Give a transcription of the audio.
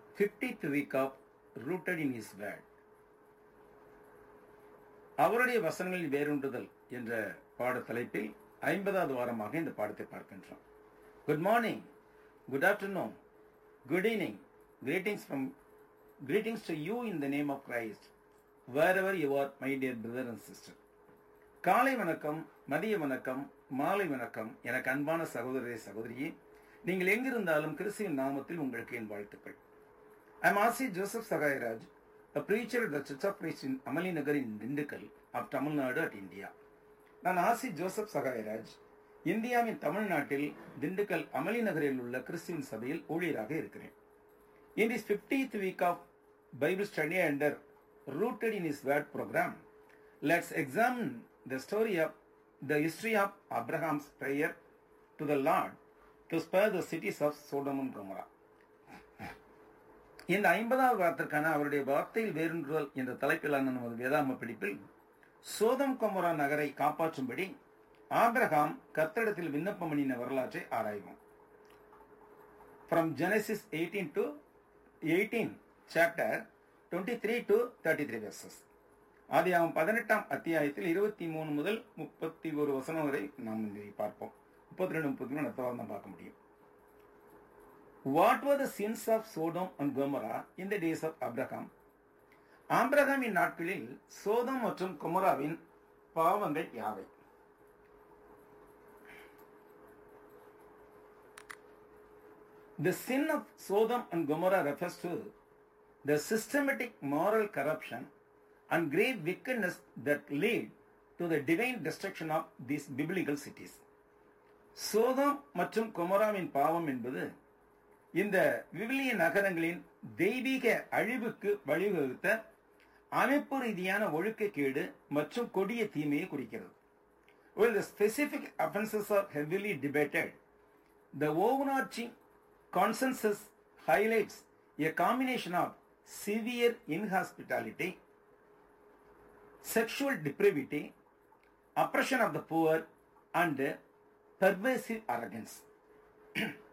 Fiftieth week of rooted in his word அவருடைய வசனங்களில் வேரூன்றுதல் என்ற பாட தலைப்பில் ஐம்பதாவது வாரமாக இந்த பாடத்தை பார்க்கின்றோம் good morning good afternoon good evening greetings from greetings to you in the name of Christ wherever you are my dear brother and sister காலை வணக்கம் மதிய வணக்கம் மாலை வணக்கம் எனக்கு அன்பான சகோதரரே சகோதரியே நீங்கள் எங்கிருந்தாலும் கிறிஸ்துவின் நாமத்தில் உங்களுக்கு என் வாழ்த்துக்கள் I am Asi Joseph Sahayaraj a preacher at the Church of Christ in Amali Nagar in Dindigul of Tamil Nadu at India. நான் ஆசி ஜோசப் சகாயராஜ் இந்தியாவின் தமிழ்நாட்டில் திண்டுக்கல் அமளி நகரில் உள்ள கிறிஸ்துவின் சபையில் ஊழியராக இருக்கிறேன் in this fiftieth week of Bible study under rooted in his word program let's examine the story of the history of Abraham's prayer to the lord to spare the cities of Sodom and Gomorrah இந்த ஐம்பதாவது வாரத்திற்கான அவருடைய வார்த்தையில் வேறுன்றுதல் என்ற தலைப்பிலான நமது வேதாம பிடிப்பில் சோதம் Gomorrah நகரை காப்பாற்றும்படி Abraham கத்தடத்தில் விண்ணப்பம் பண்ணின வரலாற்றை ஆராய்வோம் from Genesis eighteen to eighteen chapter twenty three to thirty three verses ஆதி அவன் பதினெட்டாம் அத்தியாயத்தில் இருபத்தி மூணு முதல் முப்பத்தி ஒரு வசனம் வரை நாம் இதை பார்ப்போம் முப்பத்தி ரெண்டு முப்பத்தி மூணு அடுத்த வாரம் தான் பார்க்க முடியும் what were the sins of Sodom and Gomorrah in the days of Abraham ஆம்பிரகாமின் நாட்களில் சோதம் மற்றும் குமராவின் பாவங்கள் யாவை The sin of Sodom and Gomorrah refers to the systematic moral corruption and grave wickedness that lead to the divine destruction of these biblical cities. சோதம் மற்றும் கொமராவின் பாவம் என்பது இந்த விவிலிய நகரங்களின் தெய்வீக அழிவுக்கு வழிவகுத்த அமைப்பு ரீதியான ஒழுக்கக்கேடு மற்றும் கொடிய தீமையை குறிக்கிறது While the specific offenses are heavily debated, the overarching consensus highlights a combination of severe inhospitality, sexual depravity, oppression of the poor, and pervasive arrogance.